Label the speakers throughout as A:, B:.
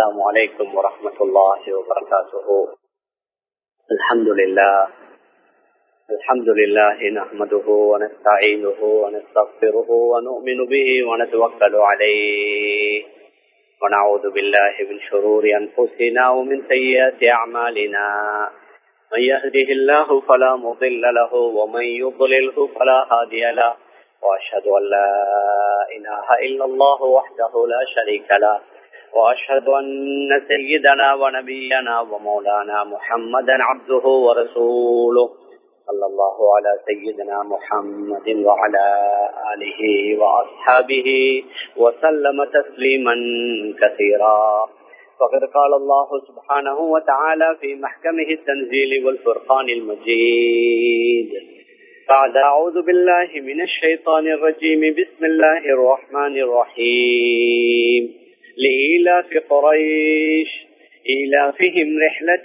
A: السلام عليكم ورحمة الله وبركاته الحمد لله الحمد لله نحمده ونستعينه ونستغفره ونؤمن به ونتوكل عليه ونعوذ بالله من شرور أنفسنا ومن سيئات أعمالنا من يهده الله فلا مضل له ومن يضلله فلا هادي له وأشهد أن لا إله إلا الله وحده لا شريك له وأشهد أن سيدنا ونبينا ومولانا محمدا عبده ورسوله صلى الله على سيدنا محمد وعلى آله وأصحابه وسلم تسليما كثيرا فقد قال الله سبحانه وتعالى في محكمه التنزيل والفرقان المجيد بعد أعوذ بالله من الشيطان الرجيم بسم الله الرحمن الرحيم لإيلاف قريش إيلافهم رحلة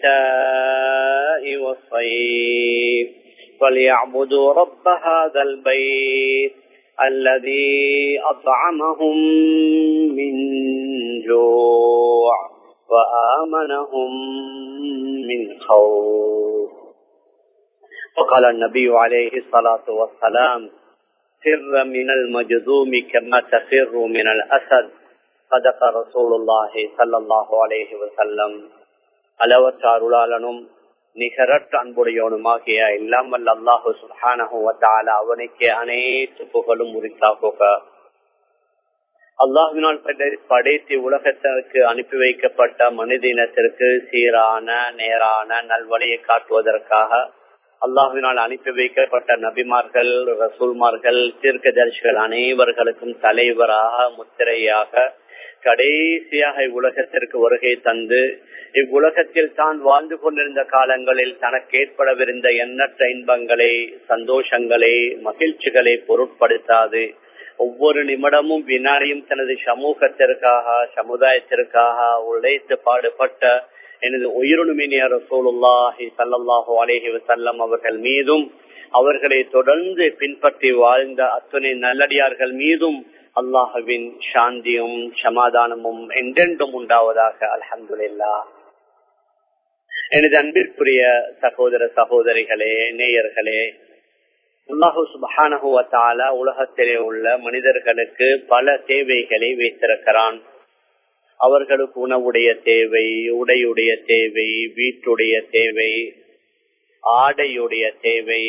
A: الشتاء والصيف فليعبدوا رب هذا البيت الذي أطعمهم من جوع وآمنهم من خوف وقال النبي عليه الصلاة والسلام فر من المجذوم كما تفر من الأسد صدق رسول الله صلى الله عليه وسلم அளவற்ற அருளாளனும் நிகரற்ற அன்புடையவனுமாகிய எல்லாம் வல்ல அல்லாஹு சுல்ஹானஹுவத்தால அவனுக்கு அனைத்து புகழும் உரித்தாகுக அல்லாஹினால் படைத்து உலகத்திற்கு அனுப்பி வைக்கப்பட்ட மனித இனத்திற்கு சீரான நேரான நல்வழியை காட்டுவதற்காக அல்லாஹினால் அனுப்பி வைக்கப்பட்ட நபிமார்கள் ரசூல்மார்கள் தீர்க்கதரிசிகள் அனைவர்களுக்கும் தலைவராக முத்திரையாக கடைசியாக இவ்வுலகத்திற்கு வருகை தந்து இவ்வுலகத்தில் தான் வாழ்ந்து கொண்டிருந்த காலங்களில் தனக்கு ஏற்படவிருந்த எண்ணற்ற இன்பங்களை சந்தோஷங்களை மகிழ்ச்சிகளை பொருட்படுத்தாது ஒவ்வொரு நிமிடமும் வினாடியும் தனது சமூகத்திற்காக சமுதாயத்திற்காக உழைத்து பாடுபட்ட எனது உயிருணுமினிய ரசூலுல்லாஹி சல்லாஹூ அலேஹி வசல்லம் அவர்கள் மீதும் அவர்களை தொடர்ந்து பின்பற்றி வாழ்ந்த அத்துணை நல்லடியார்கள் மீதும் அல்லாஹுவின் சாந்தியும் சமாதானமும் என்றென்றும் உண்டாவதாக அலமதுல்லா எனது அன்பிற்குரிய சகோதர சகோதரிகளே நேயர்களே அல்லாஹு சுபஹானகுவத்தால உலகத்திலே உள்ள மனிதர்களுக்கு பல தேவைகளை வைத்திருக்கிறான் அவர்களுக்கு உணவுடைய தேவை உடையுடைய தேவை வீட்டுடைய தேவை ஆடையுடைய தேவை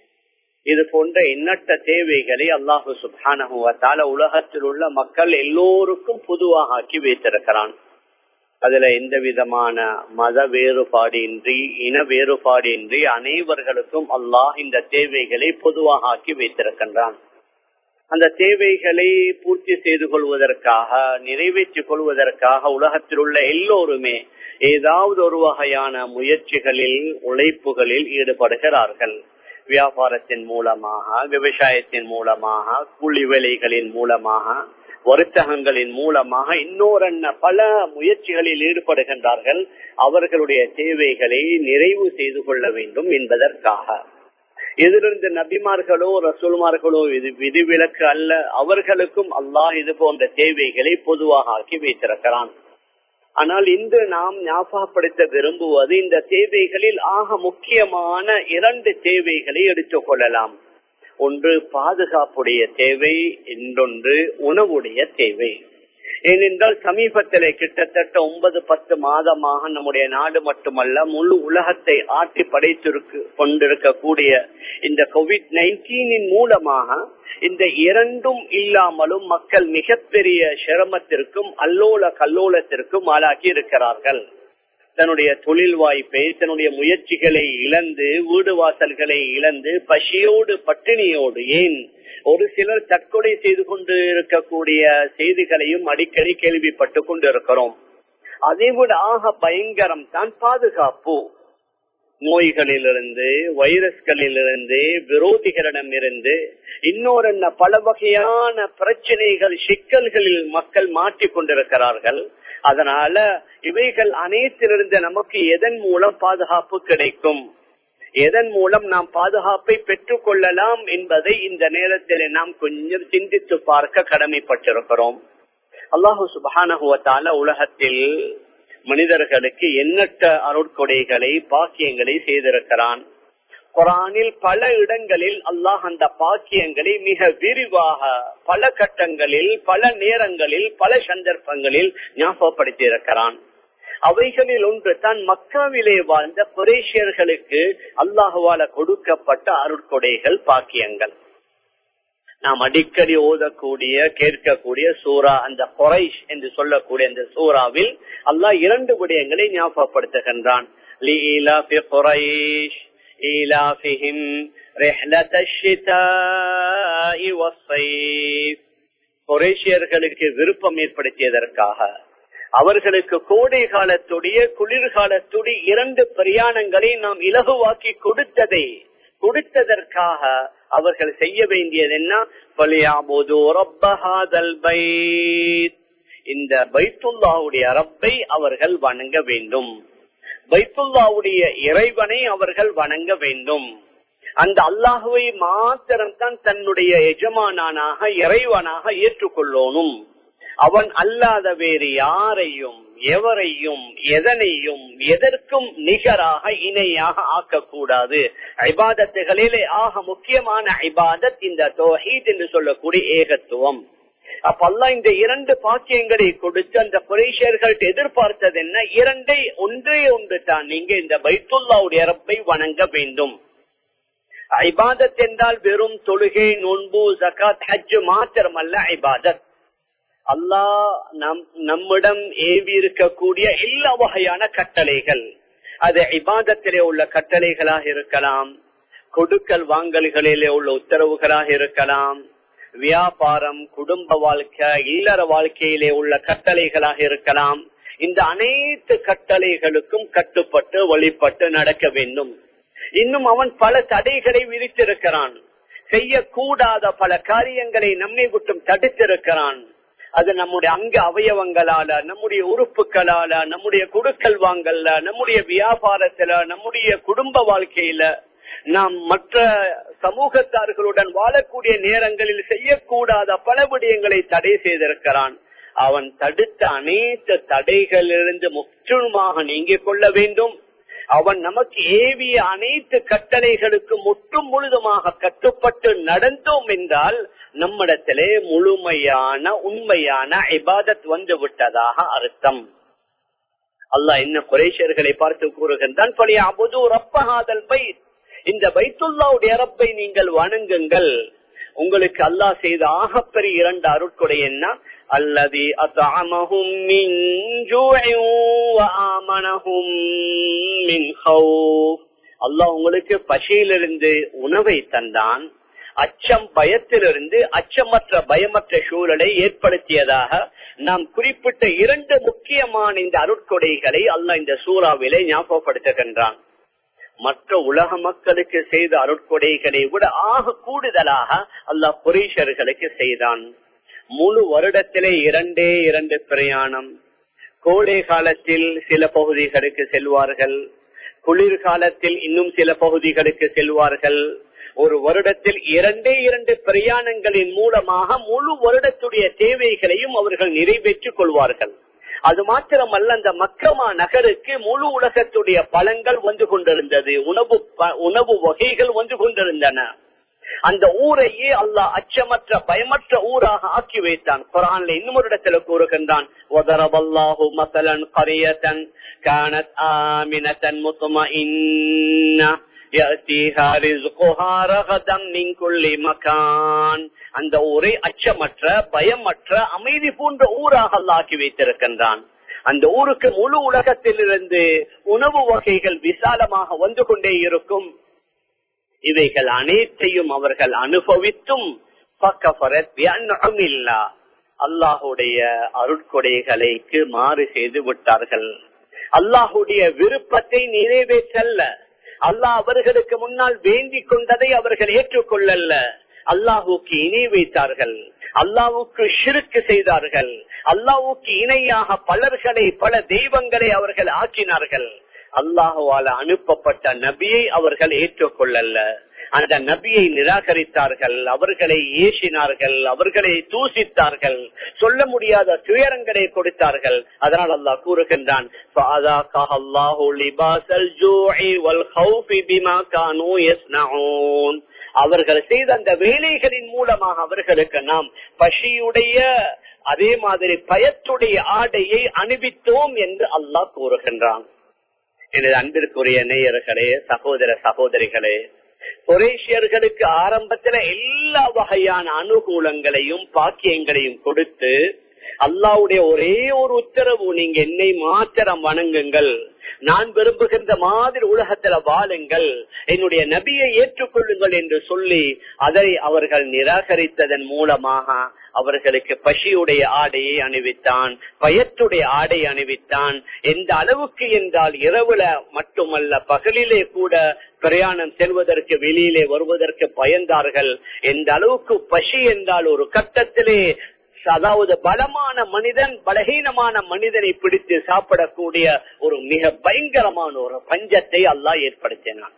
A: இது போன்ற எண்ணற்ற தேவைகளை அல்லாஹு சுபானகுவத்தால உலகத்தில் உள்ள மக்கள் எல்லோருக்கும் பொதுவாக ஆக்கி வைத்திருக்கிறான் அதுல எந்த விதமான மத வேறுபாடு இன்றி இன வேறுபாடு இன்றி அனைவர்களுக்கும் அல்லாஹ் இந்த தேவைகளை பொதுவாக ஆக்கி வைத்திருக்கின்றான் அந்த தேவைகளை பூர்த்தி செய்து கொள்வதற்காக நிறைவேற்றிக் கொள்வதற்காக உலகத்தில் உள்ள எல்லோருமே ஏதாவது ஒரு வகையான முயற்சிகளில் உழைப்புகளில் ஈடுபடுகிறார்கள் வியாபாரத்தின் மூலமாக விவசாயத்தின் மூலமாக கூலி வேலைகளின் மூலமாக வருத்தகங்களின் மூலமாக இன்னொரு பல முயற்சிகளில் ஈடுபடுகின்றார்கள் அவர்களுடைய தேவைகளை நிறைவு செய்து கொள்ள வேண்டும் என்பதற்காக எதிலிருந்து நபிமார்களோ ரசூல்மார்களோ இது விதிவிலக்கு அல்ல அவர்களுக்கும் அல்லாஹ் இது போன்ற தேவைகளை பொதுவாக ஆக்கி வைத்திருக்கிறான் ஆனால் இன்று நாம் ஞாபகப்படுத்த விரும்புவது இந்த தேவைகளில் ஆக முக்கியமான இரண்டு தேவைகளை எடுத்துக் கொள்ளலாம் ஒன்று பாதுகாப்புடைய தேவை இன்னொன்று உணவுடைய தேவை ஏனென்றால் சமீபத்திலே கிட்டத்தட்ட ஒன்பது பத்து மாதமாக நம்முடைய நாடு மட்டுமல்ல முழு உலகத்தை ஆட்டி படைத்திருக்கு கொண்டிருக்கக்கூடிய இந்த கோவிட் நைன்டீனின் மூலமாக இந்த இரண்டும் இல்லாமலும் மக்கள் மிகப்பெரிய சிரமத்திற்கும் அல்லோல கல்லோலத்திற்கும் ஆளாக்கி இருக்கிறார்கள் தன்னுடைய தொழில் வாய்ப்பை தன்னுடைய முயற்சிகளை இழந்து வீடு வாசல்களை இழந்து பசியோடு பட்டினியோடு ஏன் ஒரு சிலர் தற்கொலை செய்து கொண்டு இருக்கக்கூடிய செய்திகளையும் அடிக்கடி கேள்விப்பட்டு கொண்டிருக்கிறோம் அதை விட ஆக பயங்கரம் தான் பாதுகாப்பு நோய்களிலிருந்து வைரஸ்களிலிருந்து விரோதிகளிடம் இருந்து இன்னொரு பல வகையான பிரச்சனைகள் சிக்கல்களில் மக்கள் மாட்டிக் கொண்டிருக்கிறார்கள் அதனால இவைகள் அனைத்திலிருந்து நமக்கு எதன் மூலம் பாதுகாப்பு கிடைக்கும் எதன் மூலம் நாம் பாதுகாப்பை பெற்றுக் கொள்ளலாம் என்பதை இந்த நேரத்தில் நாம் கொஞ்சம் சிந்தித்து பார்க்க கடமைப்பட்டிருக்கிறோம் அல்லாஹு சுபானகுவத்தால உலகத்தில் மனிதர்களுக்கு எண்ணற்ற அருட்கொடைகளை பாக்கியங்களை செய்திருக்கிறான் குரானில் பல இடங்களில் அல்லாஹ் அந்த பாக்கியங்களை மிக விரிவாக பல கட்டங்களில் பல நேரங்களில் பல சந்தர்ப்பங்களில் ஞாபகப்படுத்தி இருக்கிறான் அவைகளில் ஒன்று தான் மக்காவிலே வாழ்ந்த குரேஷியர்களுக்கு அல்லாஹுவால கொடுக்கப்பட்ட அருட்கொடைகள் பாக்கியங்கள் நாம் அடிக்கடி ஓதக்கூடிய கேட்கக்கூடிய சூரா அந்த குறைஷ் என்று சொல்லக்கூடிய அந்த சூறாவில் அல்லாஹ் இரண்டு விடயங்களை ஞாபகப்படுத்துகின்றான் إيلافهم رحلة الشتاء والصيف குரேஷியர்களுக்கு விருப்பம் ஏற்படுத்தியதற்காக அவர்களுக்கு கோடை காலத்துடைய குளிர்காலத்துடைய இரண்டு பிரயாணங்களை நாம் இலகுவாக்கி கொடுத்ததை கொடுத்ததற்காக அவர்கள் செய்ய வேண்டியது என்ன இந்த பைத்துல்லாவுடைய ரப்பை அவர்கள் வணங்க வேண்டும் பைத்துல்லாவுடைய இறைவனை அவர்கள் வணங்க வேண்டும் அந்த அல்லாஹுவை மாத்திரம்தான் தன்னுடைய எஜமானானாக இறைவனாக ஏற்றுக்கொள்ளணும் அவன் அல்லாத வேறு யாரையும் எவரையும் எதனையும் எதற்கும் நிகராக இணையாக ஆக்கக்கூடாது ஐபாதத்துகளிலே ஆக முக்கியமான ஐபாதத் இந்த தோஹீத் என்று சொல்லக்கூடிய ஏகத்துவம் அப்பெல்லாம் இந்த இரண்டு பாக்கியங்களை கொடுத்து அந்த குரேஷியர்கள் எதிர்பார்த்தது என்ன இரண்டை ஒன்றே ஒன்று தான் நீங்க இந்த பைத்துல்லாவுடைய ரப்பை வணங்க வேண்டும் ஐபாதத் என்றால் வெறும் தொழுகை நோன்பு ஜக்காத் ஹஜ் மாத்திரமல்ல ஐபாதத் அல்லாஹ் நம் நம்மிடம் ஏவி இருக்கக்கூடிய எல்லா வகையான கட்டளைகள் அது இபாதத்திலே உள்ள கட்டளைகளாக இருக்கலாம் கொடுக்கல் வாங்கல்களிலே உள்ள உத்தரவுகளாக இருக்கலாம் வியாபாரம் குடும்ப வாழ்க்கை இல்லற வாழ்க்கையிலே உள்ள கட்டளைகளாக இருக்கலாம் இந்த அனைத்து கட்டளைகளுக்கும் கட்டுப்பட்டு வழிபட்டு நடக்க வேண்டும் இன்னும் அவன் பல தடைகளை விதித்திருக்கிறான் செய்யக்கூடாத பல காரியங்களை நம்மை விட்டும் தடுத்திருக்கிறான் அது நம்முடைய அங்க அவயவங்களால நம்முடைய உறுப்புகளால நம்முடைய குடுக்கல் வாங்கல்ல நம்முடைய வியாபாரத்துல நம்முடைய குடும்ப வாழ்க்கையில நாம் மற்ற சமூகத்தார்களுடன் வாழக்கூடிய நேரங்களில் செய்யக்கூடாத பல விடயங்களை தடை செய்திருக்கிறான் அவன் தடுத்த அனைத்து தடைகளிலிருந்து முற்றிலுமாக நீங்கிக் கொள்ள வேண்டும் அவன் நமக்கு ஏவிய அனைத்து கட்டளைகளுக்கு முற்றும் முழுதுமாக கட்டுப்பட்டு நடந்தோம் என்றால் நம்மிடத்திலே முழுமையான உண்மையான இபாதத் வந்து விட்டதாக அர்த்தம் அல்லாஹ் என்ன குரேஷர்களை பார்த்து கூறுகின்றான் பழைய அபுது ரப்பகாதல் பைத் இந்த பைத்துல்லாவுடைய ரப்பை நீங்கள் வணங்குங்கள் உங்களுக்கு அல்லாஹ் செய்த ஆகப்பெரிய இரண்டு அருட்கொடை என்ன அல்லது அத்தாமஹும் மின் ஆமனஹும் மின் அல்லாஹ் உங்களுக்கு பசியிலிருந்து உணவை தந்தான் அச்சம் பயத்திலிருந்து அச்சமற்ற பயமற்ற சூழலை ஏற்படுத்தியதாக நாம் குறிப்பிட்ட இரண்டு முக்கியமான இந்த அருட்கொடைகளை அல்லாஹ் இந்த சூறாவிலே ஞாபகப்படுத்துகின்றான் மற்ற உலக மக்களுக்கு செய்த அருட்கொடைகளை விட ஆக கூடுதலாக அல்லாஹ் புரீஷர்களுக்கு செய்தான் முழு வருடத்திலே இரண்டே இரண்டு பிரயாணம் கோடை காலத்தில் சில பகுதிகளுக்கு செல்வார்கள் குளிர்காலத்தில் இன்னும் சில பகுதிகளுக்கு செல்வார்கள் ஒரு வருடத்தில் இரண்டே இரண்டு பிரயாணங்களின் மூலமாக முழு வருடத்துடைய தேவைகளையும் அவர்கள் நிறைவேற்றிக் கொள்வார்கள் அது மாத்திரமல்ல அந்த மக்கமா நகருக்கு முழு உலகத்துடைய பலங்கள் வந்து கொண்டிருந்தது உணவு உணவு வகைகள் வந்து கொண்டிருந்தன அந்த ஊரையே அல்லாஹ் அச்சமற்ற பயமற்ற ஊராக ஆக்கி வைத்தான் குரான்ல இன்னும் ஒரு இடத்துல கூறுகின்றான் كانت آمنة مطمئنة يأتيها رزقها رغدا من كل مكان அந்த ஊரை அச்சமற்ற பயமற்ற அமைதி போன்ற ஊராக ஆக்கி வைத்திருக்கின்றான் அந்த ஊருக்கு முழு உலகத்திலிருந்து உணவு வகைகள் விசாலமாக வந்து கொண்டே இருக்கும் இவைகள் அனைத்தையும் அவர்கள் அனுபவித்தும் அல்லாஹுடைய அருட்கொடைகளுக்கு மாறு செய்து விட்டார்கள் அல்லாஹுடைய விருப்பத்தை நிறைவேற்றல்ல அல்லாஹ் அவர்களுக்கு முன்னால் வேண்டிக் கொண்டதை அவர்கள் ஏற்றுக்கொள்ளல்ல அல்லாஹுக்கு இணை வைத்தார்கள் அல்லாவுக்கு ஷிருக்கு செய்தார்கள் அல்லாவுக்கு இணையாக பலர்களை பல தெய்வங்களை அவர்கள் ஆக்கினார்கள் அல்லாஹுவால அனுப்பப்பட்ட நபியை அவர்கள் ஏற்றுக்கொள்ளல்ல அந்த நபியை நிராகரித்தார்கள் அவர்களை ஏசினார்கள் அவர்களை தூசித்தார்கள் சொல்ல முடியாத துயரங்களை கொடுத்தார்கள் அதனால் அல்லாஹ் கூறுகின்றான் அவர்கள் செய்த அந்த வேலைகளின் மூலமாக அவர்களுக்கு நாம் பசியுடைய அதே மாதிரி பயத்துடைய ஆடையை அணிவித்தோம் என்று அல்லாஹ் கூறுகின்றான் எனது அன்பிற்குரிய நேயர்களே சகோதர சகோதரிகளே குரேஷியர்களுக்கு ஆரம்பத்துல எல்லா வகையான அனுகூலங்களையும் பாக்கியங்களையும் கொடுத்து அல்லாவுடைய ஒரே ஒரு உத்தரவு நீங்க என்னை மாத்திரம் வணங்குங்கள் நான் விரும்புகின்ற மாதிரி உலகத்துல வாழுங்கள் என்னுடைய நபியை ஏற்றுக்கொள்ளுங்கள் என்று சொல்லி அதை அவர்கள் நிராகரித்ததன் மூலமாக அவர்களுக்கு பசியுடைய ஆடையை அணிவித்தான் பயத்துடைய ஆடை அணிவித்தான் எந்த அளவுக்கு என்றால் இரவுல மட்டுமல்ல பகலிலே கூட பிரயாணம் செல்வதற்கு வெளியிலே வருவதற்கு பயந்தார்கள் எந்த அளவுக்கு பசி என்றால் ஒரு கட்டத்திலே அதாவது பலமான மனிதன் பலகீனமான மனிதனை பிடித்து சாப்பிடக்கூடிய ஒரு மிக பயங்கரமான ஒரு பஞ்சத்தை அல்லாஹ் ஏற்படுத்தினான்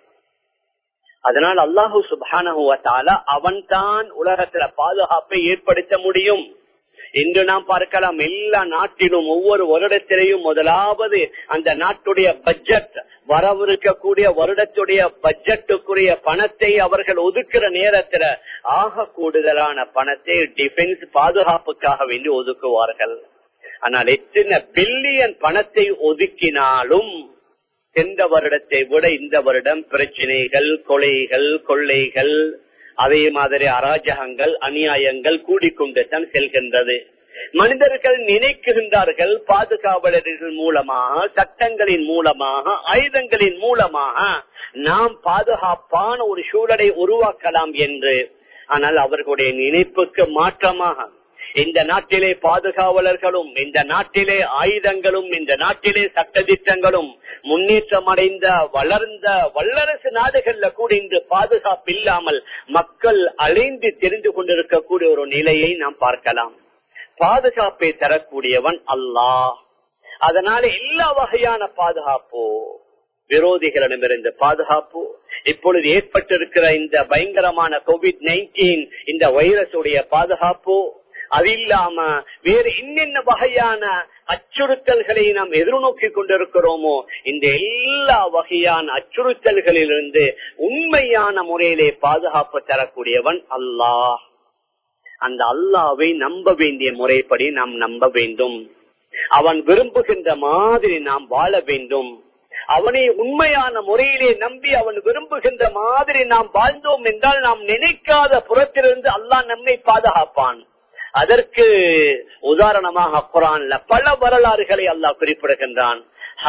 A: அதனால் அல்லாஹு சுபான அவன் தான் உலகத்துல பாதுகாப்பை ஏற்படுத்த முடியும் இன்று நாம் பார்க்கலாம் எல்லா நாட்டிலும் ஒவ்வொரு வருடத்திலையும் முதலாவது அந்த நாட்டுடைய பட்ஜெட் வரவிருக்கக்கூடிய வருடத்துடைய பட்ஜெட்டுக்குரிய பணத்தை அவர்கள் ஒதுக்குற நேரத்துல ஆக கூடுதலான பணத்தை டிஃபென்ஸ் பாதுகாப்புக்காக வேண்டி ஒதுக்குவார்கள் ஆனால் எத்தனை பில்லியன் பணத்தை ஒதுக்கினாலும் சென்ற வருடத்தை விட இந்த வருடம் பிரச்சனைகள் கொலைகள் கொள்ளைகள் அதே மாதிரி அராஜகங்கள் அநியாயங்கள் கூடிக்கொண்டு தான் செல்கின்றது மனிதர்கள் நினைக்கின்றார்கள் பாதுகாவலர்கள் மூலமாக சட்டங்களின் மூலமாக ஆயுதங்களின் மூலமாக நாம் பாதுகாப்பான ஒரு சூழலை உருவாக்கலாம் என்று ஆனால் அவர்களுடைய நினைப்புக்கு மாற்றமாக இந்த நாட்டிலே பாதுகாவலர்களும் இந்த நாட்டிலே ஆயுதங்களும் இந்த நாட்டிலே சட்டத்திட்டங்களும் முன்னேற்றம் அடைந்த வளர்ந்த வல்லரசு நாடுகள்ல கூட இன்று பாதுகாப்பு இல்லாமல் மக்கள் அலைந்து தெரிந்து கொண்டிருக்கக்கூடிய ஒரு நிலையை நாம் பார்க்கலாம் பாதுகாப்பை தரக்கூடியவன் அல்லாஹ் அதனால எல்லா வகையான பாதுகாப்போ விரோதிகளிடமிருந்து பாதுகாப்பு இப்பொழுது ஏற்பட்டிருக்கிற இந்த பயங்கரமான கோவிட் நைன்டீன் இந்த வைரஸுடைய பாதுகாப்பு அது இல்லாம வேறு என்னென்ன வகையான அச்சுறுத்தல்களை நாம் எதிர்நோக்கி கொண்டிருக்கிறோமோ இந்த எல்லா வகையான அச்சுறுத்தல்களிலிருந்து உண்மையான முறையிலே பாதுகாப்பு தரக்கூடியவன் அல்லாஹ் அந்த அல்லாவை நம்ப வேண்டிய முறைப்படி நாம் நம்ப வேண்டும் அவன் விரும்புகின்ற மாதிரி நாம் வாழ வேண்டும் அவனை உண்மையான முறையிலே நம்பி அவன் விரும்புகின்ற மாதிரி நாம் வாழ்ந்தோம் என்றால் நாம் நினைக்காத புறத்திலிருந்து அல்லாஹ் நம்மை பாதுகாப்பான் அதற்கு உதாரணமாக குரான்ல பல வரலாறுகளை அல்லாஹ் குறிப்பிடுகின்றான்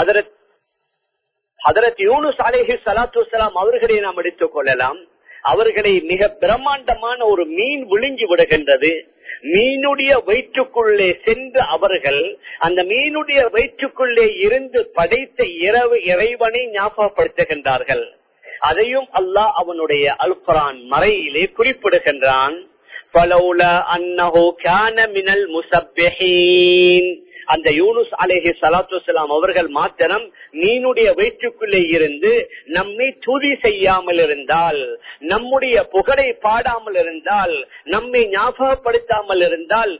A: ஹதரத் யூனுஸ் அலேஹி சலாத்து வலாம் அவர்களை நாம் எடுத்துக் கொள்ளலாம் அவர்களை மிக பிரம்மாண்டமான ஒரு மீன் விழுங்கி விடுகின்றது மீனுடைய வயிற்றுக்குள்ளே சென்று அவர்கள் அந்த மீனுடைய வயிற்றுக்குள்ளே இருந்து படைத்த இரவு இறைவனை ஞாபகப்படுத்துகின்றார்கள் அதையும் அல்லாஹ் அவனுடைய அல்குரான் மறையிலே குறிப்பிடுகின்றான் அந்த யூனுஸ் அலேஹி சலாத்து வலாம் அவர்கள் மாத்திரம் மீனுடைய வயிற்றுக்குள்ளே இருந்து நம்மை துதி செய்யாமல் இருந்தால் நம்முடைய புகழை பாடாமல் இருந்தால் நம்மை ஞாபகப்படுத்தாமல் இருந்தால்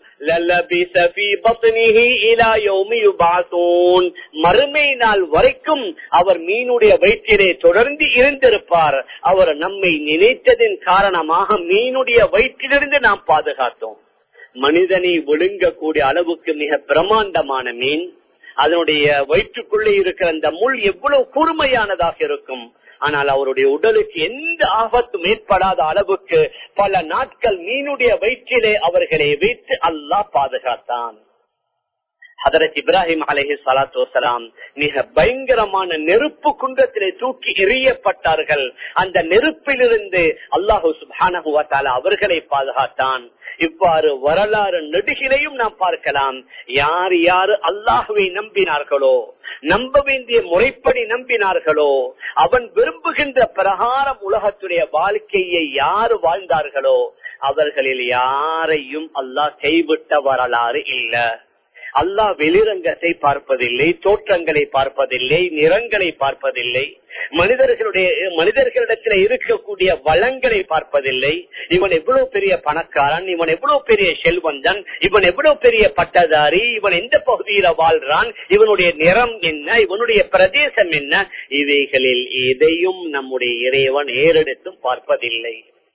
A: மறுமை நாள் வரைக்கும் அவர் மீனுடைய வயிற்றிலே தொடர்ந்து இருந்திருப்பார் அவர் நம்மை நினைத்ததின் காரணமாக மீனுடைய வயிற்றிலிருந்து நாம் பாதுகாத்தோம் மனிதனை ஒழுங்கக்கூடிய அளவுக்கு மிக பிரமாண்டமான மீன் அதனுடைய வயிற்றுக்குள்ளே இருக்கிற அந்த முள் எவ்வளவு கூர்மையானதாக இருக்கும் ஆனால் அவருடைய உடலுக்கு எந்த ஆபத்தும் ஏற்படாத அளவுக்கு பல நாட்கள் மீனுடைய வயிற்றிலே அவர்களை வைத்து அல்லாஹ் பாதுகாத்தான் ஹதரத் இப்ராஹிம் அலஹி சலாத்து வசலாம் மிக பயங்கரமான நெருப்பு குண்டத்திலே தூக்கி எறியப்பட்டார்கள் அந்த நெருப்பிலிருந்து அல்லாஹு சுபானகுவத்தால அவர்களை பாதுகாத்தான் இவ்வாறு வரலாறு நெடுகிலையும் நாம் பார்க்கலாம் யார் யாரு அல்லாஹுவை நம்பினார்களோ நம்ப வேண்டிய முறைப்படி நம்பினார்களோ அவன் விரும்புகின்ற பிரகாரம் உலகத்துடைய வாழ்க்கையை யாரு வாழ்ந்தார்களோ அவர்களில் யாரையும் அல்லாஹ் கைவிட்ட வரலாறு இல்ல அல்லாஹ் வெளிரங்கத்தை பார்ப்பதில்லை தோற்றங்களை பார்ப்பதில்லை நிறங்களை பார்ப்பதில்லை மனிதர்களுடைய மனிதர்களிடத்தில் இருக்கக்கூடிய வளங்களை பார்ப்பதில்லை இவன் எவ்வளவு பெரிய பணக்காரன் இவன் எவ்வளவு பெரிய செல்வந்தன் இவன் எவ்வளவு பெரிய பட்டதாரி இவன் எந்த பகுதியில வாழ்றான் இவனுடைய நிறம் என்ன இவனுடைய பிரதேசம் என்ன இவைகளில் எதையும் நம்முடைய இறைவன் ஏறெடுத்தும் பார்ப்பதில்லை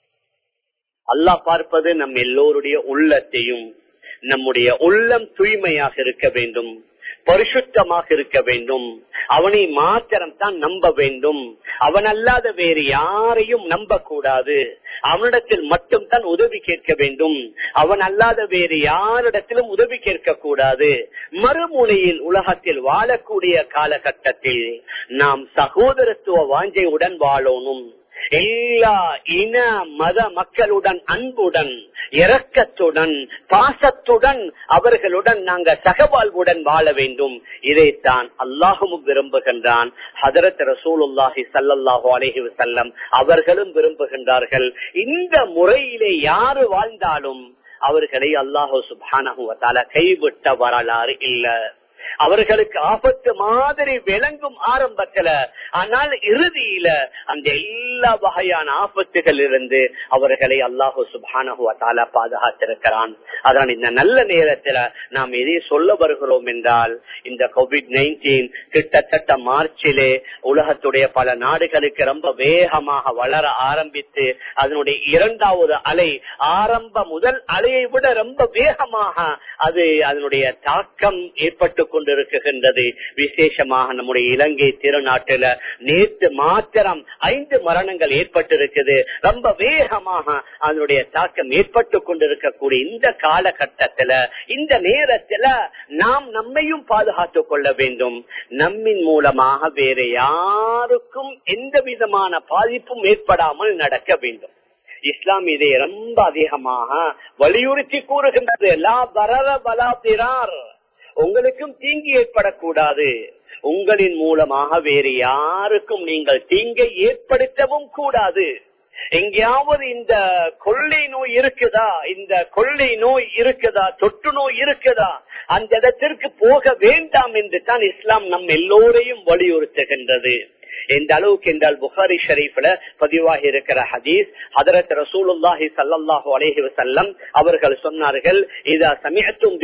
A: அல்லாஹ் பார்ப்பது நம் எல்லோருடைய உள்ளத்தையும் நம்முடைய உள்ளம் தூய்மையாக இருக்க வேண்டும் பரிசுத்தமாக இருக்க வேண்டும் அவனை மாத்திரம் தான் நம்ப வேண்டும் அவன் அல்லாத வேறு யாரையும் நம்ப கூடாது அவனிடத்தில் மட்டும் தான் உதவி கேட்க வேண்டும் அவன் அல்லாத வேறு யாரிடத்திலும் உதவி கேட்க கூடாது மறுமுனையில் உலகத்தில் வாழக்கூடிய காலகட்டத்தில் நாம் சகோதரத்துவ வாஞ்சையுடன் வாழணும் எல்லா இன மத மக்களுடன் அன்புடன் இரக்கத்துடன் பாசத்துடன் அவர்களுடன் நாங்க சகவாழ்வுடன் வாழ வேண்டும் இதைத்தான் அல்லாஹும் விரும்புகின்றான் ஹதரத் ரசூலுல்லாஹி சல்லாஹூ அலஹி வசல்லம் அவர்களும் விரும்புகின்றார்கள் இந்த முறையிலே யாரு வாழ்ந்தாலும் அவர்களை அல்லாஹு சுபானகுவத்தால கைவிட்ட வரலாறு இல்ல அவர்களுக்கு ஆபத்து மாதிரி விளங்கும் ஆரம்பத்துல ஆனால் இறுதியில அந்த எல்லா வகையான ஆபத்துகள் இருந்து அவர்களை அல்லாஹு சுபானகுவத்தால பாதுகாத்திருக்கிறான் அதனால் இந்த நல்ல நேரத்துல நாம் எதை சொல்ல வருகிறோம் என்றால் இந்த கோவிட் நைன்டீன் கிட்டத்தட்ட மார்ச்சிலே உலகத்துடைய பல நாடுகளுக்கு ரொம்ப வேகமாக வளர ஆரம்பித்து அதனுடைய இரண்டாவது அலை ஆரம்ப முதல் அலையை விட ரொம்ப வேகமாக அது அதனுடைய தாக்கம் ஏற்பட்டு கொண்டிருக்கின்றது விசேஷமாக நம்முடைய இலங்கை திருநாட்டில நேற்று மாத்திரம் ஐந்து மரணங்கள் ஏற்பட்டிருக்குது ரொம்ப வேகமாக அதனுடைய தாக்கம் ஏற்பட்டு கொண்டிருக்கக்கூடிய இந்த காலகட்டத்துல இந்த நேரத்துல நாம் நம்மையும் பாதுகாத்துக் கொள்ள வேண்டும் நம்மின் மூலமாக வேற யாருக்கும் எந்த விதமான பாதிப்பும் ஏற்படாமல் நடக்க வேண்டும் இஸ்லாம் இதை ரொம்ப அதிகமாக வலியுறுத்தி கூறுகின்றது லா பரர பலாபிரார் உங்களுக்கும் தீங்கு ஏற்படக்கூடாது உங்களின் மூலமாக வேறு யாருக்கும் நீங்கள் தீங்கை ஏற்படுத்தவும் கூடாது எங்கேயாவது இந்த கொள்ளை நோய் இருக்குதா இந்த கொள்ளை நோய் இருக்குதா தொற்று நோய் இருக்குதா அந்த இடத்திற்கு போக வேண்டாம் என்று தான் இஸ்லாம் நம் எல்லோரையும் வலியுறுத்துகின்றது எந்த அளவுக்கு என்றால் புகாரி ஷரீஃப்ல பதிவாகி இருக்கிற ஹதீஸ் ஹதரத் ரசூலுல்லாஹி சல்லாஹூ அலேஹி வசல்லம் அவர்கள் சொன்னார்கள் இதா சமயத்தும்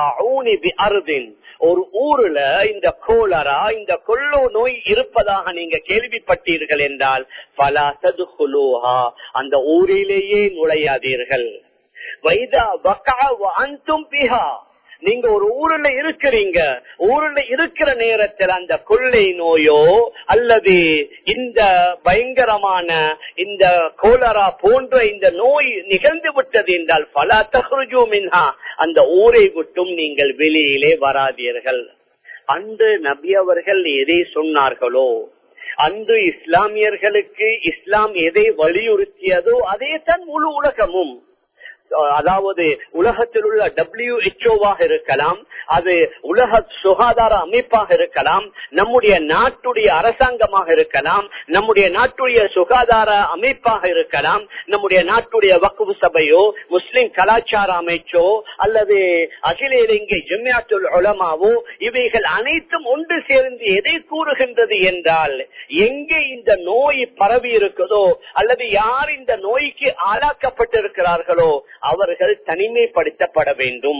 A: அருதின் ஒரு ஊர்ல இந்த கோலரா இந்த கொள்ளோ நோய் இருப்பதாக நீங்க கேள்விப்பட்டீர்கள் என்றால் பல சதுகுலோஹா அந்த ஊரிலேயே நுழையாதீர்கள் வைதா பக்கா அந்தும் பிஹா நீங்க ஒரு ஊர்ல இருக்கிறீங்க ஊர்ல இருக்கிற நேரத்தில் அந்த கொள்ளை நோயோ அல்லது இந்த பயங்கரமான இந்த கோலரா போன்ற இந்த நோய் நிகழ்ந்து விட்டது என்றால் பல தகுஜூமின்ஹா அந்த ஊரை விட்டும் நீங்கள் வெளியிலே வராதீர்கள் அன்று நபி அவர்கள் எதை சொன்னார்களோ அன்று இஸ்லாமியர்களுக்கு இஸ்லாம் எதை வலியுறுத்தியதோ அதே தான் முழு உலகமும் அதாவது உலகத்தில் உள்ள டபிள்யூ எச்ஓவாக இருக்கலாம் அது உலக சுகாதார அமைப்பாக இருக்கலாம் நம்முடைய நாட்டுடைய அரசாங்கமாக இருக்கலாம் நம்முடைய நாட்டுடைய சுகாதார அமைப்பாக இருக்கலாம் நம்முடைய நாட்டுடைய வக்குவு சபையோ முஸ்லிம் கலாச்சார அமைச்சோ அல்லது அகில இலங்கை ஜிம்யாத்துல் உலமாவோ இவைகள் அனைத்தும் ஒன்று சேர்ந்து எதை கூறுகின்றது என்றால் எங்கே இந்த நோய் பரவி இருக்குதோ அல்லது யார் இந்த நோய்க்கு ஆளாக்கப்பட்டிருக்கிறார்களோ அவர்கள் தனிமைப்படுத்தப்பட வேண்டும்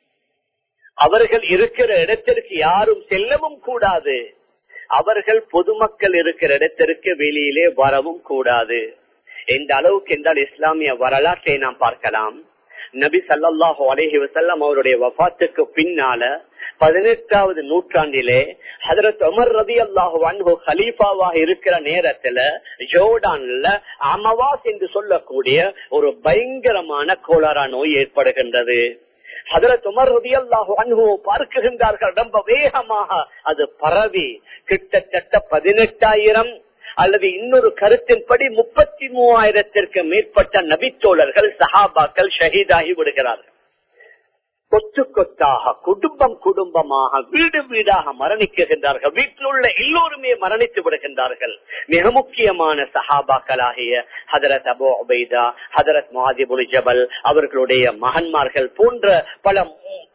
A: அவர்கள் இருக்கிற இடத்திற்கு யாரும் செல்லவும் கூடாது அவர்கள் பொதுமக்கள் இருக்கிற இடத்திற்கு வெளியிலே வரவும் கூடாது எந்த அளவுக்கு என்றால் இஸ்லாமிய வரலாற்றை நாம் பார்க்கலாம் நபி சல்லாஹு அலேஹி வசல்லம் அவருடைய வபாத்துக்கு பின்னால பதினெட்டாவது நூற்றாண்டிலே ஹதரத் உமர் ரதி அல்லாஹு அன்பு ஹலீஃபாவாக இருக்கிற நேரத்துல ஜோர்டான்ல அமவாஸ் என்று சொல்லக்கூடிய ஒரு பயங்கரமான கோளாரா நோய் ஏற்படுகின்றது ஹதரத் உமர் ரதி அல்லாஹு அன்பு பார்க்குகின்றார்கள் ரொம்ப வேகமாக அது பரவி கிட்டத்தட்ட பதினெட்டாயிரம் அல்லது இன்னொரு கருத்தின்படி முப்பத்தி மூவாயிரத்திற்கு மேற்பட்ட நபித்தோழர்கள் சஹாபாக்கள் ஷஹீதாகி விடுகிறார்கள் கொத்து கொத்தாக குடும்பம் குடும்பமாக வீடு வீடாக மரணிக்குகின்றார்கள் வீட்டில் உள்ள எல்லோருமே மரணித்து விடுகின்றார்கள் மிக முக்கியமான சஹாபாக்களாகிய ஹதரத் அபோ அபைதா ஹதரத் மாதிபுல் ஜபல் அவர்களுடைய மகன்மார்கள் போன்ற பல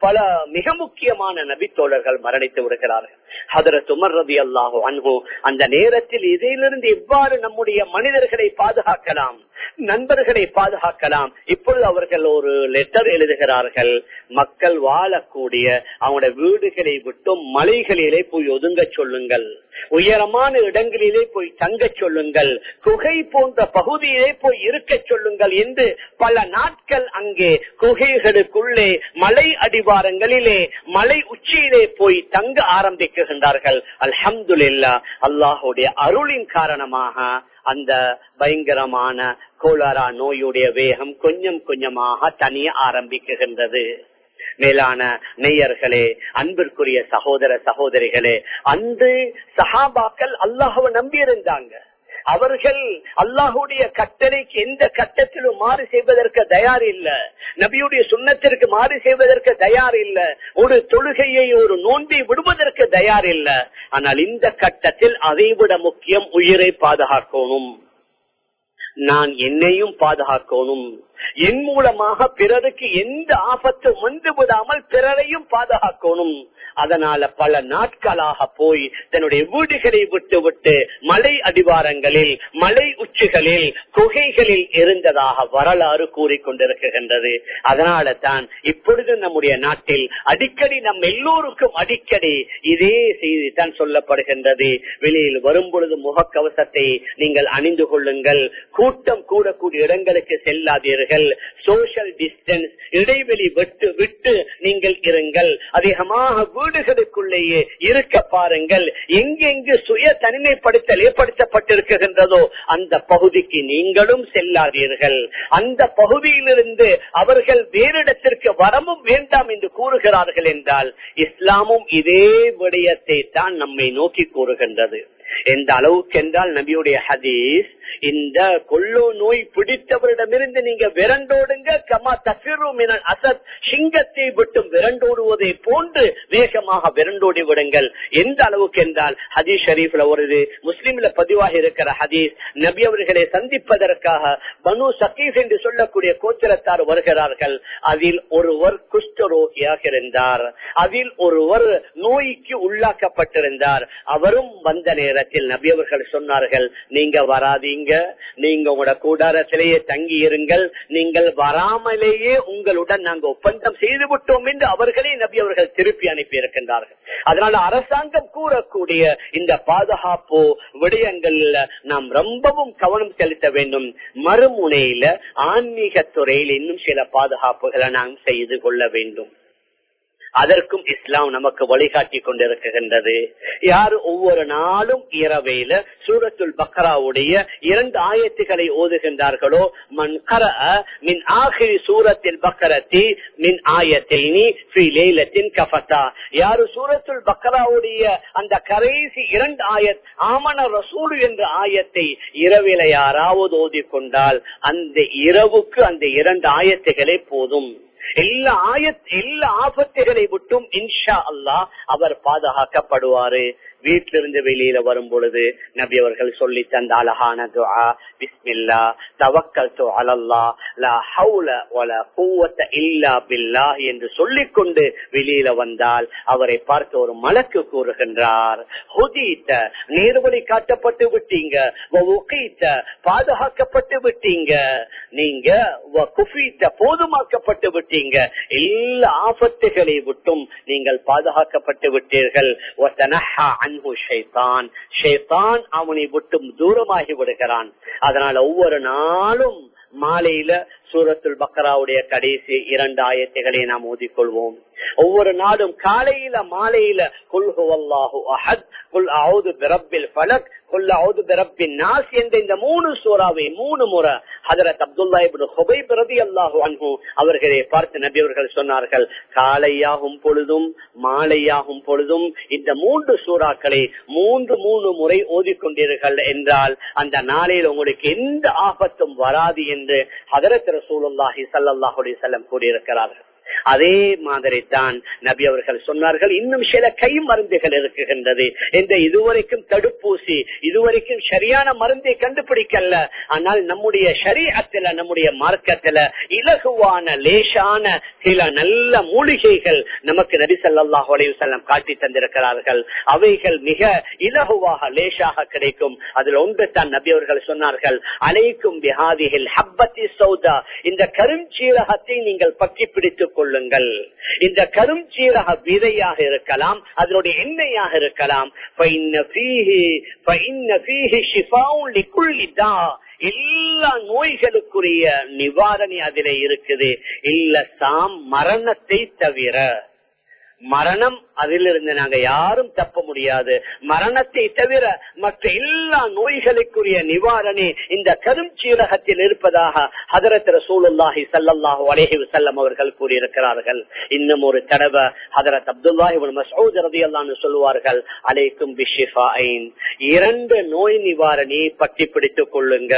A: பல மிக முக்கியமான நபித்தோழர்கள் மரணித்து விடுகிறார்கள் ஹதரத் உமர் ரதி அல்லாஹோ அன்பு அந்த நேரத்தில் இதிலிருந்து எவ்வாறு நம்முடைய மனிதர்களை பாதுகாக்கலாம் நண்பர்களை பாதுகாக்கலாம் இப்பொழுது அவர்கள் ஒரு லெட்டர் எழுதுகிறார்கள் மக்கள் வாழக்கூடிய அவங்களோட வீடுகளை விட்டும் மலைகளிலே போய் ஒதுங்க சொல்லுங்கள் உயரமான இடங்களிலே போய் தங்க சொல்லுங்கள் குகை போன்ற பகுதியிலே போய் இருக்க சொல்லுங்கள் என்று பல நாட்கள் அங்கே குகைகளுக்குள்ளே மலை அடிவாரங்களிலே மலை உச்சியிலே போய் தங்க ஆரம்பிக்குகின்றார்கள் அல்ஹம்துல்லா அல்லாஹுடைய அருளின் காரணமாக அந்த பயங்கரமான கோலாரா நோயுடைய வேகம் கொஞ்சம் கொஞ்சமாக தனிய ஆரம்பிக்குகின்றது மேலான நெய்யர்களே அன்பிற்குரிய சகோதர சகோதரிகளே அன்று சஹாபாக்கள் அல்லாஹுவ நம்பியிருந்தாங்க அவர்கள் அல்லாஹுடைய கட்டளைக்கு எந்த கட்டத்திலும் மாறு செய்வதற்கு தயார் இல்ல நபியுடைய சுண்ணத்திற்கு மாறு செய்வதற்கு தயார் இல்ல ஒரு தொழுகையை ஒரு நோன்பை விடுவதற்கு தயார் இல்ல ஆனால் இந்த கட்டத்தில் அதைவிட முக்கியம் உயிரை பாதுகாக்கணும் நான் என்னையும் பாதுகாக்கணும் என் மூலமாக பிறருக்கு எந்த ஆபத்தும் வந்து விடாமல் பிறரையும் பாதுகாக்கணும் அதனால பல நாட்களாக போய் தன்னுடைய வீடுகளை விட்டு விட்டு மலை அடிவாரங்களில் மலை உச்சிகளில் குகைகளில் இருந்ததாக வரலாறு கூறிக்கொண்டிருக்கின்றது அதனால தான் இப்பொழுது நம்முடைய நாட்டில் அடிக்கடி நம் எல்லோருக்கும் அடிக்கடி இதே செய்தி தான் சொல்லப்படுகின்றது வெளியில் வரும் பொழுது முகக்கவசத்தை நீங்கள் அணிந்து கொள்ளுங்கள் கூட்டம் கூடக்கூடிய இடங்களுக்கு செல்லாதீர்கள் சோசியல் டிஸ்டன்ஸ் இடைவெளி விட்டு விட்டு நீங்கள் இருங்கள் அதிகமாக வீடுகளுக்குள்ளேயே இருக்க பாருங்கள் எங்கெங்கு சுய தனிமைப்படுத்தல் ஏற்படுத்தப்பட்டிருக்கின்றதோ அந்த பகுதிக்கு நீங்களும் செல்லாதீர்கள் அந்த பகுதியிலிருந்து அவர்கள் வேறிடத்திற்கு வரவும் வேண்டாம் என்று கூறுகிறார்கள் என்றால் இஸ்லாமும் இதே விடயத்தை தான் நம்மை நோக்கி கூறுகின்றது எந்த அளவுக்கு என்றால் நபியுடைய ஹதீஸ் இந்த கொள்ளோ நோய் பிடித்தவரிடமிருந்து நீங்க விரண்டோடுங்க கமா தசிறு அசத் சிங்கத்தை விட்டும் விரண்டோடுவதை போன்று வேகமாக விரண்டோடி விடுங்கள் எந்த அளவுக்கு என்றால் ஹதீஸ் ஷரீஃப்ல வருது முஸ்லீம்ல பதிவாக இருக்கிற ஹதீஸ் நபி அவர்களை சந்திப்பதற்காக பனு சக்கீப் என்று சொல்லக்கூடிய கோத்திரத்தார் வருகிறார்கள் அதில் ஒருவர் குஷ்டரோகியாக இருந்தார் அதில் ஒருவர் நோய்க்கு உள்ளாக்கப்பட்டிருந்தார் அவரும் வந்த நேரத்தில் நபி அவர்கள் சொன்னார்கள் நீங்க வராதீங்க நீங்க உங்களோட கூடாரத்திலேயே தங்கி இருங்கள் நீங்கள் வராமலேயே உங்களுடன் நாங்க ஒப்பந்தம் செய்து விட்டோம் என்று அவர்களே நபி அவர்கள் திருப்பி அனுப்பி இருக்கின்றார்கள் அதனால அரசாங்கம் கூறக்கூடிய இந்த பாதுகாப்பு விடயங்கள்ல நாம் ரொம்பவும் கவனம் செலுத்த வேண்டும் மறுமுனையில ஆன்மீக துறையில் இன்னும் சில பாதுகாப்புகளை நாம் செய்து கொள்ள வேண்டும் அதற்கும் இஸ்லாம் நமக்கு வழிகாட்டி கொண்டிருக்கின்றது யார் ஒவ்வொரு நாளும் இரவையில சூரத்துல் பக்ராவுடைய இரண்டு ஆயத்துக்களை ஓதுகின்றார்களோ மண் கர மின் ஆகிரி சூரத்தில் பக்கரத்தி மின் ஆயத்தின் கஃபத்தா யாரு சூரத்துல் பக்ராவுடைய அந்த கரைசி இரண்டு ஆயத் ஆமன ரசூல் என்ற ஆயத்தை இரவில யாராவது ஓதிக்கொண்டால் அந்த இரவுக்கு அந்த இரண்டு ஆயத்துகளே போதும் எல்லா ஆயத் எல்லா ஆபத்துகளை விட்டும் இன்ஷா அல்லா அவர் பாதுகாக்கப்படுவாரு வீட்டிலிருந்து வெளியில வரும் பொழுது நபி அவர்கள் சொல்லி தந்த அழகான துஆ பிஸ்மில்லா தவக்கல் அலல்லா லா ஹவுல வல குவத்த இல்லா பில்லாஹ் என்று சொல்லிக் கொண்டு வெளியில வந்தால் அவரை பார்த்து ஒரு மலக்கு கூறுகின்றார் ஹுதீத்த நேர்வழி காட்டப்பட்டு விட்டீங்க உகீத்த பாதுகாக்கப்பட்டு விட்டீங்க நீங்க குஃபீத்த போதுமாக்கப்பட்டு விட்டீங்க எல்லா ஆபத்துகளை விட்டும் நீங்கள் பாதுகாக்கப்பட்டு விட்டீர்கள் அவனை விட்டும் தூரமாகி விடுகிறான் அதனால ஒவ்வொரு நாளும் மாலையில சூரத்துல் பக்ராவுடைய கடைசி இரண்டு ஆயத்தைகளை நாம் ஓதிக்கொள்வோம் ஒவ்வொரு நாளும் காலையில மாலையில குல்ஹுவல்லாஹு அஹத் குல் அவுது பிரபில் ஃபலக் குல் அவுது பிரபின் நாஸ் என்ற இந்த மூணு சூறாவை மூணு முறை ஹதரத் அப்துல்லா இப்னு ஹுபைப் ரலியல்லாஹு அன்ஹு அவர்களை பார்த்து நபி அவர்கள் சொன்னார்கள் காலையாகும் பொழுதும் மாலையாகும் பொழுதும் இந்த மூன்று சூறாக்களை மூன்று மூணு முறை ஓதிக்கொண்டீர்கள் என்றால் அந்த நாளையில் உங்களுக்கு எந்த ஆபத்தும் வராது என்று ஹதரத் ரசூலுல்லாஹி ஸல்லல்லாஹு அலைஹி வஸல்லம் கூறியிருக்கிறார்கள் அதே மாதிரி தான் நபி அவர்கள் சொன்னார்கள் இன்னும் சில கை மருந்துகள் இருக்குகின்றது இந்த இதுவரைக்கும் தடுப்பூசி இதுவரைக்கும் சரியான மருந்தை கண்டுபிடிக்கல ஆனால் நம்முடைய சரீரத்துல நம்முடைய மார்க்கத்துல இலகுவான லேசான சில நல்ல மூலிகைகள் நமக்கு நபி ஸல்லல்லாஹு அலைஹி வஸல்லம் காட்டி தந்திருக்கிறார்கள் அவைகள் மிக இலகுவாக லேசாக கிடைக்கும் அதில் ஒன்று தான் நபி அவர்கள் சொன்னார்கள் அலைக்கும் பிஹாதிஹில் ஹப்பத்தி சௌதா இந்த கருஞ்சீரகத்தை நீங்கள் பற்றி பிடித்துக் கொள்ளுங்கள் இந்த கருஞ்சீரக விதையாக இருக்கலாம் அதனுடைய எண்ணெயாக இருக்கலாம் فإن فيه فإن فيه شفاء لكل داء எல்லா நோய்களுக்குரிய நிவாரணி அதிலே இருக்குது இல்ல சாம் மரணத்தை தவிர மரணம் அதிலிருந்து நாங்க யாரும் தப்ப முடியாது மரணத்தை தவிர மற்ற எல்லா நோய்களுக்குரிய நிவாரணி இந்த கருஞ்சீரகத்தில் இருப்பதாக ஹதரத் ரசூலுல்லாஹி சல்லல்லாஹு அலைஹி வஸல்லம் அவர்கள் கூறியிருக்கிறார்கள் இன்னும் ஒரு தடவை ஹதரத் அப்துல்லாஹி இப்னு மஸ்ஊத் ரலியல்லாஹு சொல்லுவார்கள் அலைக்கும் பிஷிஃபாயின் இரண்டு நோய் நிவாரணி பற்றி பிடித்துக் கொள்ளுங்க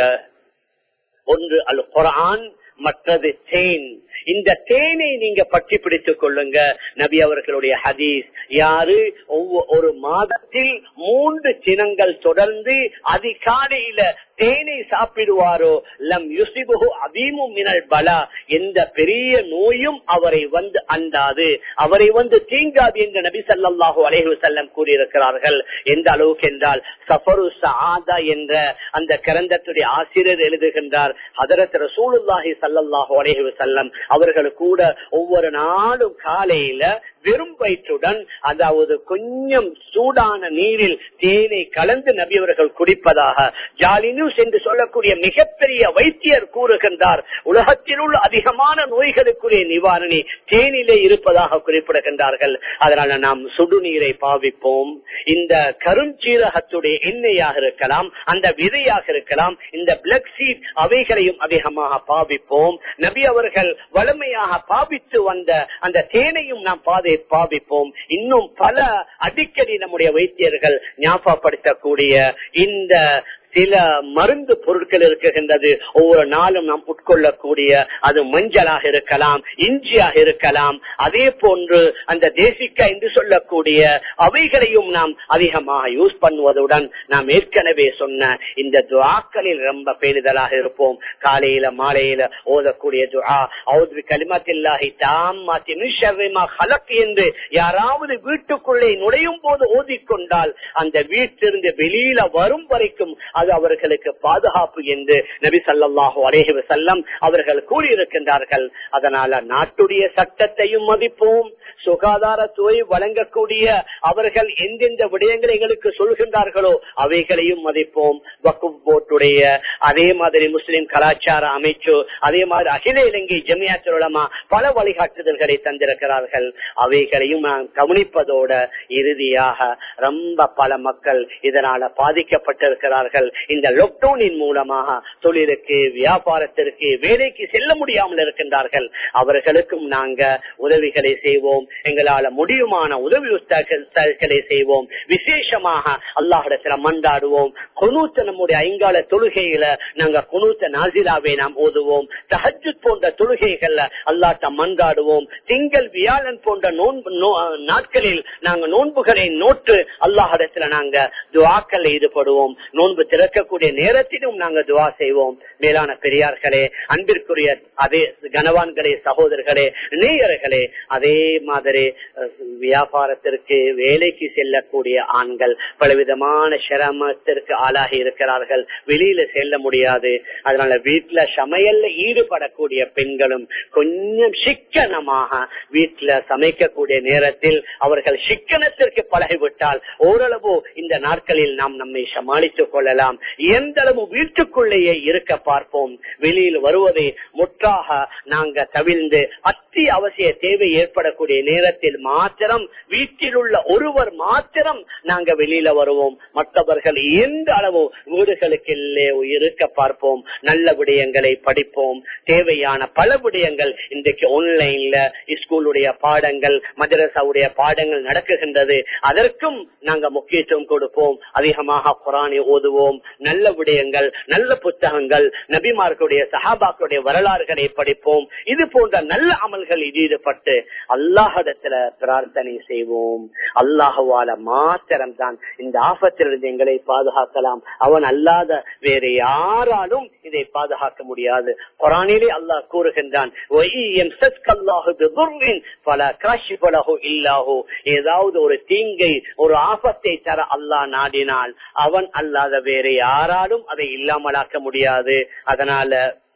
A: ஒன்று அல் குர்ஆன் மற்றது தேன் இந்த தேனை நீங்க பற்றி பிடித்துக் கொள்ளுங்க நபி அவர்களுடைய ஹதீஸ் யாரு ஒரு மாதத்தில் மூன்று தினங்கள் தொடர்ந்து அதிகாலையில தேனை சாப்பிடுவாரோ லம் யுசிபு அதீமும் மினல் பலா எந்த பெரிய நோயும் அவரை வந்து அண்டாது அவரை வந்து தீங்காது என்று நபி சல்லாஹூ அலேஹு செல்லம் கூறியிருக்கிறார்கள் எந்த அளவுக்கு என்றால் சஃபரு சாதா என்ற அந்த கிரந்தத்துடைய ஆசிரியர் எழுதுகின்றார் ஹதரத் ரசூலுல்லாஹி சல்லாஹூ அலேஹு செல்லம் அவர்கள் கூட ஒவ்வொரு நாளும் காலையில வெறும் வயிற்றுடன் அதாவது கொஞ்சம் சூடான நீரில் தேனை கலந்து நபி அவர்கள் குடிப்பதாக ஜாலினியூஸ் என்று சொல்லக்கூடிய மிகப்பெரிய வைத்தியர் கூறுகின்றார் உலகத்தில் உள்ள அதிகமான நோய்களுக்குரிய நிவாரணி தேனிலே இருப்பதாக குறிப்பிடுகின்றார்கள் அதனால நாம் சுடுநீரை பாவிப்போம் இந்த கருஞ்சீரகத்துடைய எண்ணெயாக இருக்கலாம் அந்த விதையாக இருக்கலாம் இந்த பிளக் சீட் அவைகளையும் அதிகமாக பாவிப்போம் நபி அவர்கள் வளமையாக பாவித்து வந்த அந்த தேனையும் நாம் பாதை பாவிப்போம் இன்னும் பல அடிக்கடி நம்முடைய வைத்தியர்கள் ஞாபகப்படுத்தக்கூடிய இந்த சில மருந்து பொருட்கள் இருக்குகின்றது ஒவ்வொரு நாளும் நாம் உட்கொள்ளக்கூடிய அது மஞ்சளாக இருக்கலாம் இஞ்சியாக இருக்கலாம் அதே போன்று அந்த தேசிக்கா என்று சொல்லக்கூடிய அவைகளையும் நாம் அதிகமாக யூஸ் பண்ணுவதுடன் நாம் ஏற்கனவே சொன்ன இந்த துவாக்களில் ரொம்ப பேரிதலாக இருப்போம் காலையில மாலையில ஓதக்கூடிய துவா அவுது கலிமத்தில்லாஹி தாமாத்தி நிஷர்மா ஹலக் என்று யாராவது வீட்டுக்குள்ளே நுழையும் போது ஓதிக்கொண்டால் அந்த வீட்டிலிருந்து வெளியில வரும் வரைக்கும் அது அவர்களுக்கு பாதுகாப்பு என்று நபி சல்லாஹூ அலேஹி வசல்லம் அவர்கள் கூறியிருக்கின்றார்கள் அதனால நாட்டுடைய சட்டத்தையும் மதிப்போம் சுகாதாரத்துறை வழங்கக்கூடிய அவர்கள் எந்தெந்த விடயங்களை எங்களுக்கு சொல்கின்றார்களோ அவைகளையும் மதிப்போம் வக்குப் போர்ட்டுடைய அதே மாதிரி முஸ்லிம் கலாச்சார அமைச்சு அதே மாதிரி அகில இலங்கை ஜமியாத்துலமா பல வழிகாட்டுதல்களை தந்திருக்கிறார்கள் அவைகளையும் நாம் கவனிப்பதோட இறுதியாக ரொம்ப பல மக்கள் இதனால பாதிக்கப்பட்டிருக்கிறார்கள் இந்த லாக்டவுனின் மூலமாக தொழிலுக்கு வியாபாரத்திற்கு வேலைக்கு செல்ல முடியாமல் இருக்கின்றார்கள் அவர்களுக்கும் நாங்க உதவிகளை செய்வோம் எங்களால முடியுமான உதவி உத்தரவுகளை செய்வோம் விசேஷமாக அல்லாஹிடத்துல மண்டாடுவோம் குனூத்த நம்முடைய ஐங்கால தொழுகையில நாங்க குனூத்த நாசிலாவை நாம் ஓதுவோம் தஹஜு போன்ற தொழுகைகள்ல அல்லாட்ட மண்டாடுவோம் திங்கள் வியாழன் போன்ற நோன்பு நாட்களில் நாங்க நோன்புகளை நோட்டு அல்லாஹிடத்துல நாங்க துவாக்கள் ஈடுபடுவோம் நோன்பு திறக்கக்கூடிய நேரத்திலும் நாங்க துவா செய்வோம் மேலான பெரியார்களே அன்பிற்குரிய அதே கனவான்களே சகோதரர்களே நேயர்களே அதே மாதிரி வியாபாரத்திற்கு வேலைக்கு செல்லக்கூடிய ஆண்கள் பலவிதமான சிரமத்திற்கு ஆளாகி இருக்கிறார்கள் வெளியில செல்ல முடியாது அதனால வீட்டுல சமையல்ல ஈடுபடக்கூடிய பெண்களும் கொஞ்சம் சிக்கனமாக வீட்டுல சமைக்கக்கூடிய நேரத்தில் அவர்கள் சிக்கனத்திற்கு பழகிவிட்டால் ஓரளவு இந்த நாட்களில் நாம் நம்மை சமாளித்துக் கொள்ளலாம் எந்த அளவு வீட்டுக்குள்ளேயே இருக்க பார்ப்போம் வெளியில் வருவதை முற்றாக நாங்க தவிர்ந்து அத்தி அவசிய தேவை ஏற்படக்கூடிய நேரத்தில் மாத்திரம் வீட்டில் உள்ள ஒருவர் மாத்திரம் நாங்க வெளியில வருவோம் மற்றவர்கள் எந்த அளவு வீடுகளுக்கு இருக்க பார்ப்போம் நல்ல விடயங்களை படிப்போம் தேவையான பல விடயங்கள் இன்றைக்கு ஆன்லைன்ல ஸ்கூலுடைய பாடங்கள் மதரசாவுடைய பாடங்கள் நடக்குகின்றது அதற்கும் நாங்க முக்கியத்துவம் கொடுப்போம் அதிகமாக குரானை ஓதுவோம் படிப்போம் நல்ல விடயங்கள் நல்ல புத்தகங்கள் நபிமார்களுடைய சஹாபாக்களுடைய வரலாறுகளை படிப்போம் இது போன்ற நல்ல அமல்களில் ஈடுபட்டு அல்லாஹிடத்துல பிரார்த்தனை செய்வோம் அல்லாஹுவால மாத்திரம் தான் இந்த ஆபத்திலிருந்து எங்களை பாதுகாக்கலாம் அவன் அல்லாத வேறு யாராலும் இதை பாதுகாக்க முடியாது குரானிலே அல்லாஹ் கூறுகின்றான் ஏதாவது ஒரு தீங்கை ஒரு ஆபத்தை தர அல்லாஹ் நாடினால் அவன் அல்லாத வேறு யாராலும் அதை இல்லாமலாக்க முடியாது அதனால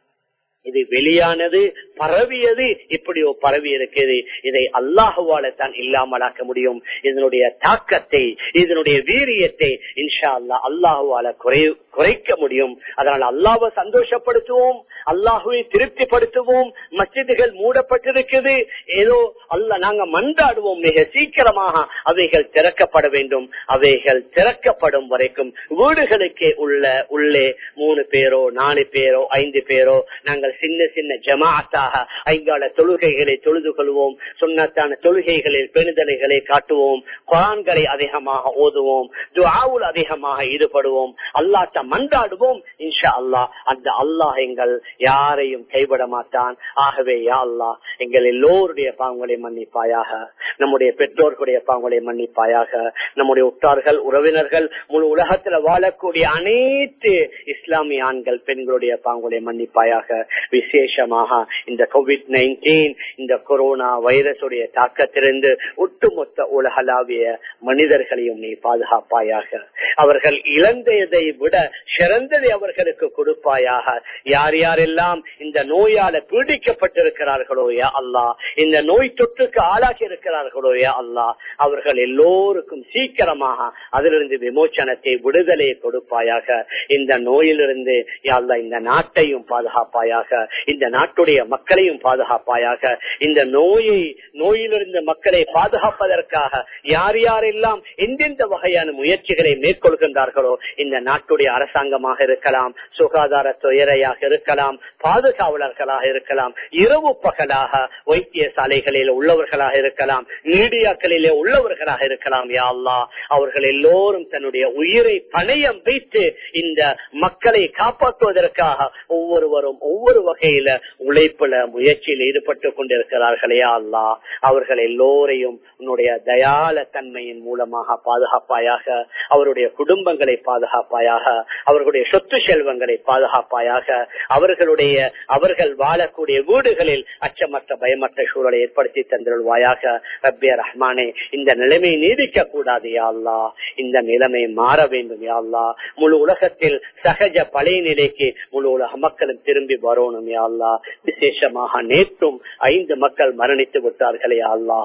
A: இது வெளியானது பரவியது இப்படி பரவி இருக்குது இதை அல்லாஹுவால தான் இல்லாமலாக்க முடியும் இதனுடைய தாக்கத்தை இதனுடைய வீரியத்தை இன்ஷா அல்லா அல்லாஹுவால குறை குறைக்க முடியும் அதனால் அல்லாவை சந்தோஷப்படுத்துவோம் அல்லாஹுவை திருப்திப்படுத்துவோம் மசிதிகள் மூடப்பட்டிருக்குது ஏதோ அல்ல நாங்க மன்றாடுவோம் மிக சீக்கிரமாக அவைகள் திறக்கப்பட வேண்டும் அவைகள் திறக்கப்படும் வரைக்கும் வீடுகளுக்கே உள்ள உள்ளே மூணு பேரோ நாலு பேரோ ஐந்து பேரோ நாங்கள் சின்ன சின்ன ஜமாத்தாக ஐங்கால தொழுகைகளை தொழுது கொள்வோம் சுண்ணத்தான தொழுகைகளில் பெணுதலைகளை காட்டுவோம் குரான்களை அதிகமாக ஓதுவோம் துஆவுல் அதிகமாக ஈடுபடுவோம் அல்லாட்ட மன்றாடுவோம் இன்ஷா அல்லாஹ் அந்த அல்லாஹ் எங்கள் யாரையும் கைவிட மாட்டான் ஆகவே யா அல்லாஹ் எங்கள் எல்லோருடைய பாவங்களை மன்னிப்பாயாக நம்முடைய பெற்றோர்களுடைய பாவங்களை மன்னிப்பாயாக நம்முடைய உற்றார்கள் உறவினர்கள் முழு உலகத்துல வாழக்கூடிய அனைத்து இஸ்லாமிய ஆண்கள் பெண்களுடைய பாவங்களை மன்னிப்பாயாக விசேஷமாக இந்த கோவிட் நைன்டீன் இந்த கொரோனா வைரஸுடைய தாக்கத்திலிருந்து ஒட்டுமொத்த உலகளாவிய மனிதர்களையும் நீ பாதுகாப்பாயாக அவர்கள் இழந்ததை விட சிறந்ததை அவர்களுக்கு கொடுப்பாயாக யார் யாரெல்லாம் இந்த நோயால பீடிக்கப்பட்டிருக்கிறார்களோ யா அல்லா இந்த நோய் தொற்றுக்கு ஆளாகி இருக்கிறார்களோ யா அல்லா அவர்கள் எல்லோருக்கும் சீக்கிரமாக அதிலிருந்து விமோச்சனத்தை விடுதலை கொடுப்பாயாக இந்த நோயிலிருந்து யாழ்லா இந்த நாட்டையும் பாதுகாப்பாயாக இந்த நாட்டுடைய மக்களையும் பாதுகாப்பாயாக இந்த நோயை நோயிலிருந்து மக்களை பாதுகாப்பதற்காக யார் யாரெல்லாம் எந்தெந்த வகையான முயற்சிகளை மேற்கொள்கின்றார்களோ இந்த நாட்டுடைய அரசாங்கமாக இருக்கலாம் சுகாதார துறையாக இருக்கலாம் பாதுகாவலர்களாக இருக்கலாம் இரவு பகலாக வைத்தியசாலைகளில் உள்ளவர்களாக இருக்கலாம் மீடியாக்களிலே உள்ளவர்களாக இருக்கலாம் யா அல்லா அவர்கள் எல்லோரும் தன்னுடைய உயிரை பணயம் வைத்து இந்த மக்களை காப்பாற்றுவதற்காக ஒவ்வொருவரும் ஒவ்வொரு வகையில உழைப்புல முயற்சியில் ஈடுபட்டு கொண்டிருக்கிறார்களே அல்லா அவர்கள் எல்லோரையும் உன்னுடைய தயால தன்மையின் மூலமாக பாதுகாப்பாயாக அவருடைய குடும்பங்களை பாதுகாப்பாயாக அவர்களுடைய சொத்து செல்வங்களை பாதுகாப்பாயாக அவர்களுடைய அவர்கள் வாழக்கூடிய வீடுகளில் அச்சமற்ற பயமற்ற சூழலை ஏற்படுத்தி தந்திருவாயாக ரப்பிய ரஹ்மானே இந்த நிலைமை நீடிக்க கூடாது யாழ்லா இந்த நிலைமை மாற வேண்டும் யாழ்லா முழு உலகத்தில் சகஜ பழைய நிலைக்கு முழு உலக மக்களும் திரும்பி வரணும் யாழ்லா விசேஷமாக நேற்றும் ஐந்து மக்கள் மரணித்து விட்டார்களே அல்லா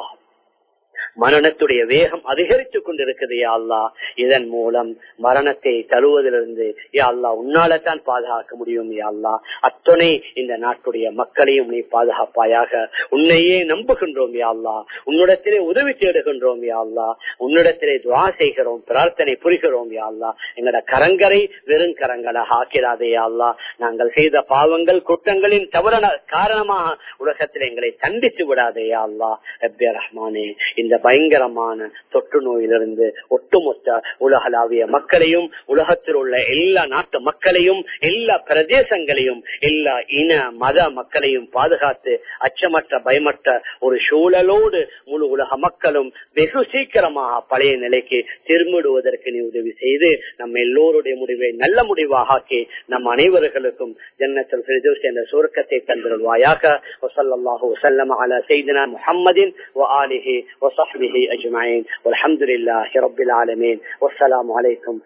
A: மரணத்துடைய வேகம் அதிகரித்துக் கொண்டிருக்குது யாழ்லா இதன் மூலம் மரணத்தை தருவதிலிருந்து யாழ்லா உன்னாலத்தான் பாதுகாக்க முடியும் யாழ்லா அத்தனை இந்த நாட்டுடைய மக்களையும் நீ பாதுகாப்பாயாக உன்னையே நம்புகின்றோம் யாழ்லா உன்னிடத்திலே உதவி தேடுகின்றோம் யாழ்லா உன்னிடத்திலே துவா செய்கிறோம் பிரார்த்தனை புரிகிறோம் யாழ்லா எங்களோட கரங்கரை வெறும் கரங்களாக ஆக்கிறாதே யாழ்லா நாங்கள் செய்த பாவங்கள் குற்றங்களின் தவற காரணமாக உலகத்தில் எங்களை தண்டித்து விடாதே யாழ்லா ரப்ய ரஹ்மானே இந்த பயங்கரமான தொற்று நோயிலிருந்து ஒட்டுமொத்த உலகளாவிய மக்களையும் உலகத்தில் உள்ள எல்லா நாட்டு மக்களையும் எல்லா பிரதேசங்களையும் எல்லா இன மத மக்களையும் பாதுகாத்து அச்சமற்ற பயமற்ற ஒரு சூழலோடு முழு உலக மக்களும் வெகு சீக்கிரமாக பழைய நிலைக்கு திரும்பிடுவதற்கு நீ உதவி செய்து நம்ம எல்லோருடைய முடிவை நல்ல முடிவாக ஆக்கி நம் அனைவர்களுக்கும் ஜன்னத்தில் ஃபிர்தௌஸ் என்ற சுருக்கத்தை தந்திருவாயாக வசல்லாஹு வசல்லம் அலா செய்தனா முஹம்மதின் وآله وصحبه أجمعين والحمد لله رب العالمين والسلام عليكم